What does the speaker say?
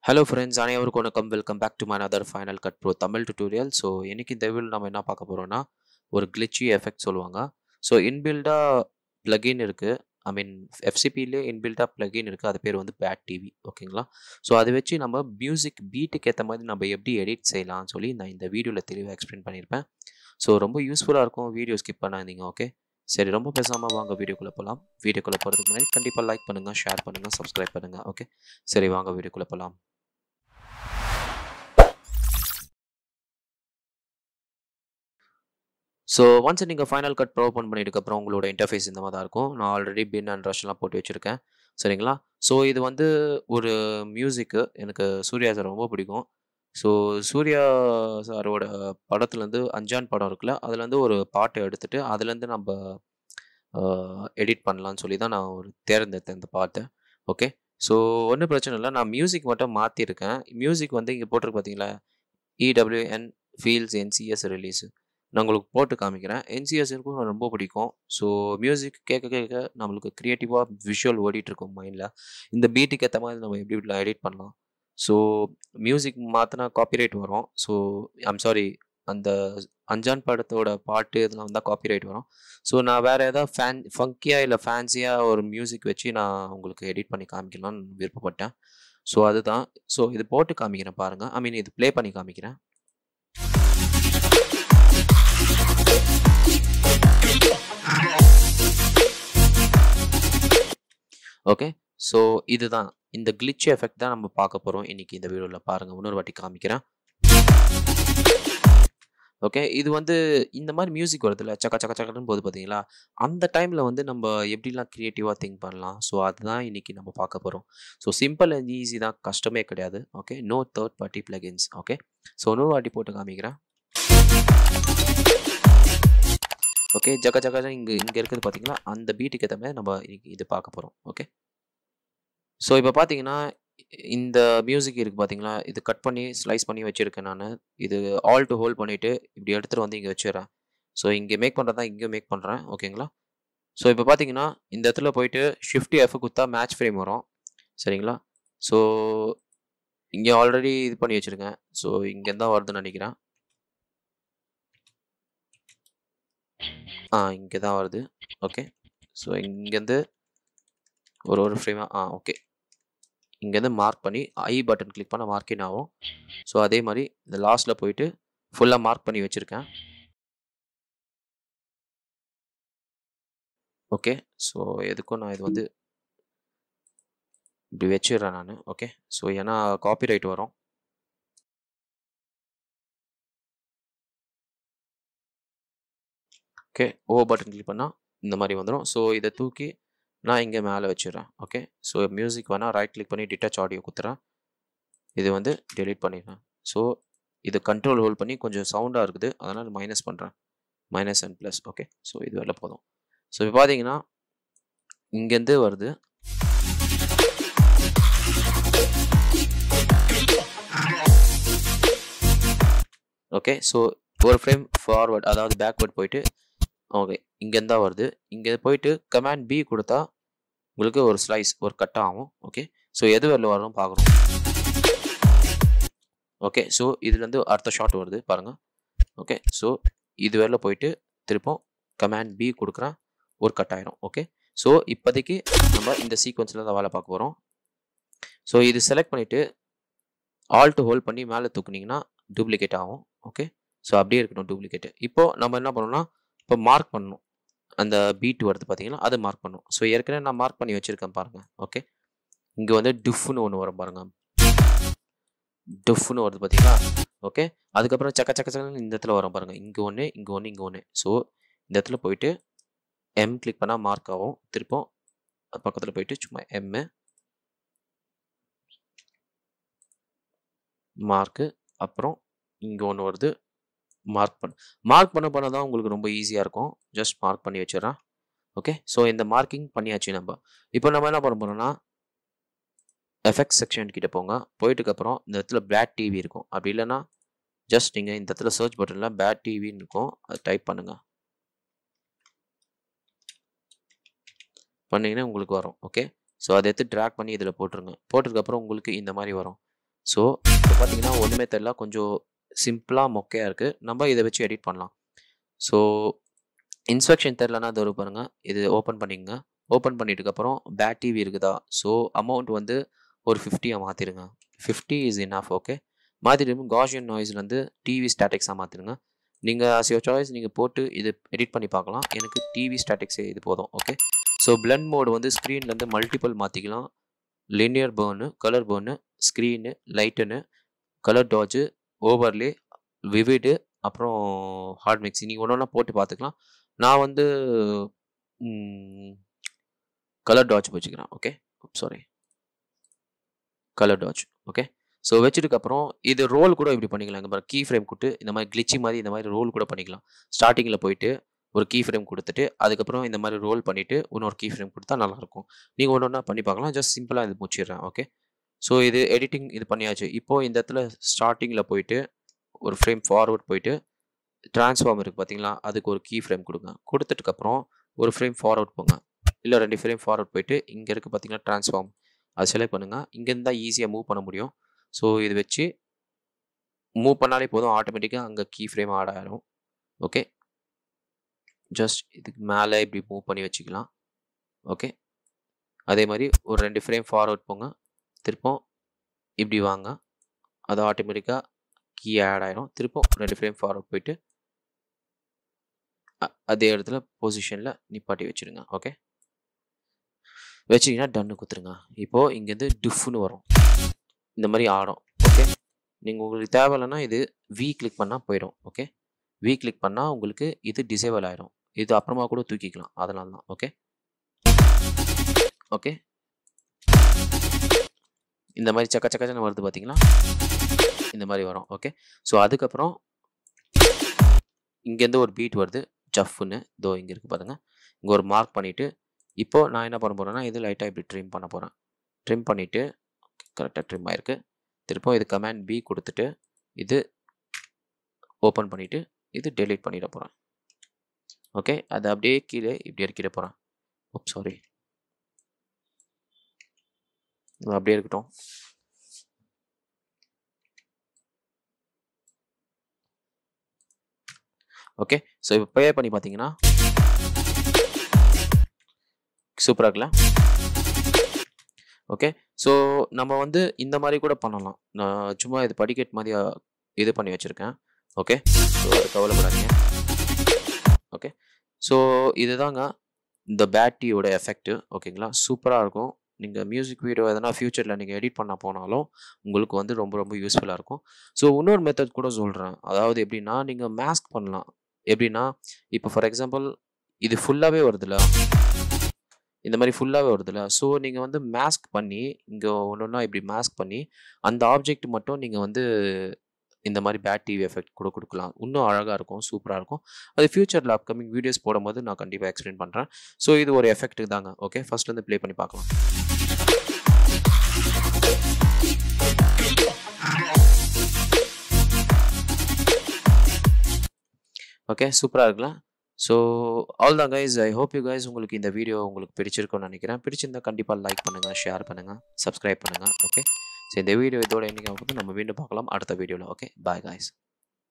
hello friends அனைவருக்கும் வணக்கம் welcome back to my other final cut pro Tamil tutorial so இன்னைக்கு இந்த வீடியோ நம்ம என்ன பார்க்க போகிறோம்னா ஒரு கிளிச்சி எஃபெக்ட் சொல்லுவாங்க ஸோ இன்பில்டாக பிளகின் இருக்குது ஐ மீன் எஃப்சிபிலே இன்பில்டாக பிளகின் இருக்குது அது பேர் வந்து பேட் டிவி ஓகேங்களா ஸோ அதை வச்சு நம்ம மியூசிக் பீட்டுக்கு ஏற்ற மாதிரி நம்ம எப்படி எடிட் செய்யலாம்னு சொல்லி நான் இந்த வீடியோவில் தெளிவாக எக்ஸ்பிளைன் பண்ணியிருப்பேன் ஸோ ரொம்ப யூஸ்ஃபுல்லாக இருக்கும் வீடியோ ஸ்கிப் பண்ணாதீங்க ஓகே சரி ரொம்ப பேசாமல் வாங்க வீடியோக்குள்ளே போகலாம் வீடியோக்குள்ளே போகிறதுக்கு முன்னாடி கண்டிப்பாக லைக் பண்ணுங்கள் ஷேர் பண்ணுங்கள் சப்ஸ்கிரைப் பண்ணுங்கள் ஓகே சரி வாங்க வீடியோக்குள்ளே போகலாம் ஸோ ஒன்ஸ் நீங்கள் ஃபைனல் கட் ப்ரோ ஓப்பன் பண்ணிட்டுக்கப்புறம் உங்களோட இன்டர்ஃபேஸ் இந்த மாதிரி தான் இருக்கும் நான் ஆல்ரெடி பின் அண்ட் ரஷ்லாம் போட்டு வச்சுருக்கேன் சரிங்களா ஸோ இது வந்து ஒரு மியூசிக்கு எனக்கு சூர்யா சார் ரொம்ப பிடிக்கும் ஸோ சூர்யா சாரோட படத்துலேருந்து அஞ்சான் படம் இருக்குல்ல அதுலேருந்து ஒரு பாட்டை எடுத்துகிட்டு அதுலேருந்து நம்ம எடிட் பண்ணலான்னு சொல்லி தான் நான் ஒரு தேர்ந்தெடுத்தேன் இந்த பாட்டை ஓகே ஸோ ஒன்றும் பிரச்சனை இல்லை நான் மியூசிக் மட்டும் மாற்றிருக்கேன் மியூசிக் வந்து இங்கே போட்டிருக்கு பார்த்தீங்களா இடபிள்யூஎன் ஃபீல்ஸ் என்சிஎஸ் ரிலீஸ் நான் உங்களுக்கு போட்டு காமிக்கிறேன் என்சிஎஸ் இருக்கும் ரொம்ப பிடிக்கும் ஸோ மியூசிக் கேட்க கேட்க நம்மளுக்கு க்ரியேட்டிவாக விஷுவல் ஓடிட்டுருக்கும் மைண்டில் இந்த பீட்டுக்கு ஏற்ற மாதிரி நம்ம எப்படி இப்படி எடிட் பண்ணலாம் ஸோ மியூசிக் மாற்றினா காப்பிரைட் வரும் ஸோ ஐம் சாரி அந்த அஞ்சான் படத்தோட பாட்டு இதெல்லாம் வந்தால் காப்பிரைட் வரும் ஸோ நான் வேறு ஏதாவது ஃபேன் ஃபங்கியாக இல்லை ஃபேன்சியாக ஒரு மியூசிக் வச்சு நான் உங்களுக்கு எடிட் பண்ணி காமிக்கலாம்னு விருப்பப்பட்டேன் ஸோ அதுதான் ஸோ இது போட்டு காமிக்கிறேன் பாருங்கள் ஐ மீன் இது ப்ளே பண்ணி காமிக்கிறேன் ஓகே ஸோ இதுதான் இந்த கிளிச் எஃபெக்ட் தான் நம்ம பார்க்க போகிறோம் இன்னைக்கு இந்த வீடியோவில் பாருங்கள் இன்னொரு வாட்டி காமிக்கிறேன் ஓகே இது வந்து இந்த மாதிரி மியூசிக் வருதுல்ல சக்க சக்க சக்கன்னு போது பார்த்தீங்களா அந்த டைமில் வந்து நம்ம எப்படிலாம் க்ரியேட்டிவாக திங்க் பண்ணலாம் ஸோ அதுதான் இன்னைக்கு நம்ம பார்க்க போகிறோம் ஸோ சிம்பிள் அண்ட் ஈஸி தான் கஷ்டமே கிடையாது okay no third party plugins okay so இன்னொரு வாட்டி போட்டு காமிக்கிறேன் ஓகே ஜக்க ஜக்க இங்கே இங்கே இருக்குது பார்த்தீங்களா அந்த பீட்டுக்கு ஏற்ற மாதிரி நம்ம இன்னைக்கு இது பார்க்க போகிறோம் ஓகே ஸோ இப்போ பார்த்தீங்கன்னா இந்த மியூசிக் இருக்குது பார்த்தீங்களா இது கட் பண்ணி ஸ்லைஸ் பண்ணி வச்சுருக்கேன் நான் இது ஆல் டு ஹோல்ட் பண்ணிவிட்டு இப்படி எடுத்துகிட்டு வந்து இங்கே வச்சிடறேன் ஸோ இங்கே மேக் பண்ணுறதா இங்கே மேக் பண்ணுறேன் ஓகேங்களா ஸோ இப்போ பார்த்தீங்கன்னா இந்த இடத்துல போயிட்டு ஷிஃப்ட் எஃப் குத்தா மேட்ச் ஃப்ரேம் வரும் சரிங்களா ஸோ இங்கே ஆல்ரெடி இது பண்ணி வச்சுருக்கேன் ஸோ இங்கே தான் வருதுன்னு நினைக்கிறேன் ஆ இங்கே தான் வருது ஓகே ஸோ இங்கேருந்து ஒரு ஒரு ஃப்ரேமாக ஆ ஓகே இங்கேருந்து மார்க் பண்ணி ஐ பட்டன் கிளிக் பண்ண மார்க்கின் ஆகும் ஸோ அதே மாதிரி இந்த லாஸ்ட்டில் போயிட்டு ஃபுல்லாக மார்க் பண்ணி வச்சுருக்கேன் ஓகே ஸோ எதுக்கும் நான் இது வந்து இப்படி வச்சிடுறேன் நான் ஓகே ஸோ ஏன்னா காப்பிரைட் வரும் ஓகே ஓ பட்டன் கிளிக் பண்ணால் இந்த மாதிரி வந்துடும் ஸோ இதை தூக்கி நான் இங்கே மேலே வச்சிடுறேன் ஓகே ஸோ மியூசிக் வேணால் ரைட் கிளிக் பண்ணி டிட்டாச் ஆடியோ குத்துறேன் இது வந்து டெலிட் பண்ணிடுறேன் ஸோ இது கண்ட்ரோல் ஹோல்ட் பண்ணி கொஞ்சம் சவுண்டாக இருக்குது அதனால் மைனஸ் பண்ணுறேன் minus and plus okay so இது வரல போதும் ஸோ இப்போ பார்த்தீங்கன்னா இங்கேருந்து வருது ஓகே ஸோ ஒரு ஃப்ரேம் ஃபார்வர்ட் அதாவது பேக்வர்ட் போயிட்டு ஓகே இங்கேருந்து தான் வருது இங்கே போயிட்டு கமாண்ட் பி கொடுத்தா உங்களுக்கு ஒரு ஸ்லைஸ் ஒரு கட் ஆகும் ஓகே ஸோ எது வரல வரும் பார்க்குறோம் ஓகே ஸோ இதுலேருந்து அடுத்த ஷாட் வருது பாருங்கள் ஓகே ஸோ இது வரல போயிட்டு திருப்பம் கமாண்ட் பி கொடுக்குறேன் ஒரு கட் ஆயிரும் ஓகே ஸோ இப்போதைக்கு நம்ம இந்த சீக்வன்ஸில் தான் வேலை பார்க்க போகிறோம் ஸோ இது செலக்ட் பண்ணிவிட்டு ஆல்ட்டு ஹோல்ட் பண்ணி மேலே தூக்குனிங்கன்னா டூப்ளிகேட் ஆகும் ஓகே ஸோ அப்படியே இருக்கணும் டூப்ளிகேட்டு இப்போது நம்ம என்ன பண்ணணும்னா இப்போ மார்க் பண்ணணும் அந்த பீட் வருது பார்த்தீங்கன்னா அதை மார்க் பண்ணணும் ஸோ ஏற்கனவே நான் மார்க் பண்ணி வச்சுருக்கேன் பாருங்கள் ஓகே இங்கே வந்து டிஃப்னு ஒன்று வரும் பாருங்கள் டிஃப்னு வருது பார்த்தீங்களா ஓகே அதுக்கப்புறம் சக்க சக்க சக்கன்னு இந்த இடத்துல வரும் பாருங்கள் இங்கே ஒன்று இங்கே ஒன்று இங்கே ஒன்று ஸோ இந்த இடத்துல போயிட்டு எம் கிளிக் பண்ணால் மார்க் ஆகும் திருப்பம் பக்கத்தில் போயிட்டு சும்மா எம்மு மார்க்கு அப்புறம் இங்கே ஒன்று வருது மார்க் பண்ண மார்க் பண்ண பண்ண தான் உங்களுக்கு ரொம்ப ஈஸியாக இருக்கும் ஜஸ்ட் மார்க் பண்ணி வச்சிடறேன் ஓகே ஸோ இந்த மார்க்கிங் பண்ணியாச்சு நம்ம இப்போ நம்ம என்ன பண்ண போகிறோம்னா எஃபெக்ட் செக்ஷன் கிட்ட போங்க போயிட்டுக்கப்புறம் இந்த இடத்துல பேட் டிவி இருக்கும் அப்படி இல்லைன்னா ஜஸ்ட் நீங்கள் இந்த இடத்துல சர்ச் பட்டனில் பேட் டிவின்னு இருக்கும் அதை டைப் பண்ணுங்கள் பண்ணிங்கன்னா உங்களுக்கு வரும் ஓகே ஸோ அதை எடுத்து ட்ராக் பண்ணி இதில் போட்டுருங்க போட்டதுக்கப்புறம் உங்களுக்கு இந்த மாதிரி வரும் ஸோ இப்போ பார்த்தீங்கன்னா ஒன்றுமே தெரில கொஞ்சம் சிம்பிளாக மொக்கையாக இருக்குது நம்ம இதை வச்சு எடிட் பண்ணலாம் ஸோ இன்ஸ்பெக்ஷன் தெரிலனா அது வரும் பாருங்கள் இது ஓப்பன் பண்ணிக்கங்க ஓப்பன் பண்ணிட்டுக்கப்புறம் பேட் டிவி இருக்குதா ஸோ அமௌண்ட் வந்து ஒரு ஃபிஃப்டியாக மாற்றிடுங்க ஃபிஃப்டி இஸ் இன்ஆஃப் ஓகே மாற்றிட்டு காஷியன் நாய்ஸ்லேருந்து டிவி ஸ்டாட்டிக்ஸாக மாற்றிடுங்க நீங்கள் ஆஸ் யோர் சாய்ஸ் நீங்கள் போட்டு இது எடிட் பண்ணி பார்க்கலாம் எனக்கு டிவி ஸ்டாட்டிக்ஸே இது போதும் ஓகே ஸோ பிளண்ட் மோடு வந்து ஸ்க்ரீன்லேருந்து மல்டிபிள் மாற்றிக்கலாம் லினியர் பேர்னு கலர் பேர்னு ஸ்க்ரீனு லைட்டுன்னு கலர் டாஜு ஓவர்லே விவிடு அப்புறம் ஹார்ட் மிக்ஸி நீங்கள் ஒன்று ஒன்றா போட்டு பார்த்துக்கலாம் நான் வந்து கலர் டாச் வச்சுக்கிறேன் okay sorry colour dodge okay so வச்சதுக்கப்புறம் இது ரோல் கூட இப்படி பண்ணிக்கலாம் இங்கே பாருங்க கீ ஃப்ரேம் கொடுத்து இந்த மாதிரி கிளிச்சி மாதிரி இந்த மாதிரி ரோல் கூட பண்ணிக்கலாம் ஸ்டார்டிங்கில் போயிட்டு ஒரு கீ ஃப்ரேம் கொடுத்துட்டு அதுக்கப்புறம் இந்த மாதிரி ரோல் பண்ணிவிட்டு இன்னொரு கீ ஃப்ரேம் கொடுத்தா நல்லாயிருக்கும் நீங்கள் ஒன்று ஒன்றா பண்ணி பார்க்கலாம் ஜஸ்ட் சிம்பிளாக இது முடிச்சிடுறேன் ஓகே ஸோ இது எடிட்டிங் இது பண்ணியாச்சு இப்போது இந்த இடத்துல ஸ்டார்டிங்கில் போயிட்டு ஒரு ஃப்ரேம் ஃபார்வர்ட் போயிட்டு ட்ரான்ஸ்ஃபார்ம் இருக்குது பார்த்தீங்களா அதுக்கு ஒரு கீ ஃப்ரேம் கொடுங்க கொடுத்துட்டுக்கப்புறம் ஒரு ஃப்ரேம் ஃபார்வர்ட் போங்க இல்லை ரெண்டு ஃப்ரேம் ஃபார்வர்ட் போயிட்டு இங்கே இருக்குது பார்த்தீங்கன்னா ட்ரான்ஸ்ஃபார்ம் அது செலக்ட் பண்ணுங்கள் இங்கேருந்து தான் ஈஸியாக மூவ் பண்ண முடியும் ஸோ இது வச்சு மூவ் பண்ணாலே போதும் ஆட்டோமேட்டிக்காக அங்கே கீ ஃப்ரேம் ஆட் ஆகிடும் ஓகே ஜஸ்ட் இதுக்கு மேலே இப்படி மூவ் பண்ணி வச்சுக்கலாம் ஓகே அதே மாதிரி ஒரு ரெண்டு ஃப்ரேம் ஃபார்வர்ட் போங்க திருப்பம் இப்படி வாங்க அது ஆட்டோமேட்டிக்காக கீ ஆட் ஆகிடும் திருப்பம் ரெண்டு ஃப்ரேம் ஃபார்வர்ட் போயிட்டு அதே இடத்துல பொசிஷனில் நிப்பாட்டி வச்சுருங்க ஓகே வச்சிங்கன்னா டன்னு குத்துருங்க இப்போது இங்கேருந்து டிஃப்னு வரும் இந்த மாதிரி ஆடும் ஓகே நீங்கள் உங்களுக்கு தேவையில்லைன்னா இது வி கிளிக் பண்ணால் போயிடும் ஓகே வி கிளிக் பண்ணால் உங்களுக்கு இது டிசேபிள் ஆகிடும் இது அப்புறமா கூட தூக்கிக்கலாம் அதனால தான் ஓகே ஓகே இந்த மாதிரி சக்க சக்கச்சன்னு வருது பார்த்தீங்களா இந்த மாதிரி வரும் ஓகே ஸோ அதுக்கப்புறம் இங்கேருந்து ஒரு பீட் வருது ஜஃப்னு இதோ இங்கே இருக்குது பாருங்கள் இங்கே ஒரு மார்க் பண்ணிவிட்டு இப்போது நான் என்ன பண்ண போகிறேன்னா இது லைட்டாக இப்படி ட்ரிம் பண்ண போகிறேன் ட்ரிம் பண்ணிவிட்டு கரெக்டாக ட்ரிம் ஆயிருக்கு திருப்பம் இது கமாண்ட் பி கொடுத்துட்டு இது ஓப்பன் பண்ணிவிட்டு இது டெலீட் பண்ணிட போகிறேன் ஓகே அது அப்படியே கீழே இப்படி இறக்கிட போகிறேன் ஓப் சாரி அப்படியே இருக்கட்டும் ஓகே ஸோ இப்போ ப்ளே பண்ணி பார்த்தீங்கன்னா சூப்பராக இருக்குல்ல ஓகே ஸோ நம்ம வந்து இந்த மாதிரி கூட பண்ணலாம் நான் சும்மா இது படிக்கட் மாதிரி இது பண்ணி வச்சுருக்கேன் ஓகே ஸோ அது கவலைப்படாதீங்க ஓகே ஸோ இதுதாங்க இந்த பேட்டியோட எஃபெக்ட்டு ஓகேங்களா சூப்பராக இருக்கும் நீங்கள் மியூசிக் வீடியோ எதனா ஃப்யூச்சரில் நீங்கள் எடிட் பண்ண போனாலும் உங்களுக்கு வந்து ரொம்ப ரொம்ப யூஸ்ஃபுல்லாக இருக்கும் ஸோ இன்னொரு மெத்தட் கூட சொல்கிறேன் அதாவது எப்படின்னா நீங்கள் மேஸ்க் பண்ணலாம் எப்படின்னா இப்போ ஃபார் எக்ஸாம்பிள் இது ஃபுல்லாகவே வருதுல்ல இந்த மாதிரி ஃபுல்லாகவே வருதுல்ல ஸோ நீங்கள் வந்து மேஸ்க் பண்ணி இங்கே ஒன்று ஒன்றா இப்படி மேஸ்க் பண்ணி அந்த ஆப்ஜெக்ட் மட்டும் நீங்கள் வந்து இந்த மாதிரி பேட் டிவி எஃபெக்ட் கூட கொடுக்கலாம் இன்னும் அழகாக இருக்கும் சூப்பராக இருக்கும் அது ஃபியூச்சரில் அப்கமிங் வீடியோஸ் போடும்போது நான் கண்டிப்பாக எக்ஸ்பிளைன் பண்ணுறேன் ஸோ இது ஒரு எஃபெக்ட் தாங்க ஓகே ஃபஸ்ட்லேருந்து ப்ளே பண்ணி பார்க்கலாம் ஓகே சூப்பராக இருக்கலாம் ஸோ ஆல் தான் guys I hope you guys உங்களுக்கு இந்த வீடியோ உங்களுக்கு பிடிச்சிருக்கும்னு நினைக்கிறேன் பிடிச்சிருந்தா கண்டிப்பாக லைக் பண்ணுங்கள் ஷேர் பண்ணுங்கள் சப்ஸ்கிரைப் பண்ணுங்கள் ஓகே ஸோ இந்த வீடியோ இதோட என்னைக்கு நம்ம மீண்டும் பார்க்கலாம் அடுத்த வீடியோவில் ஓகே பாய் கைஸ்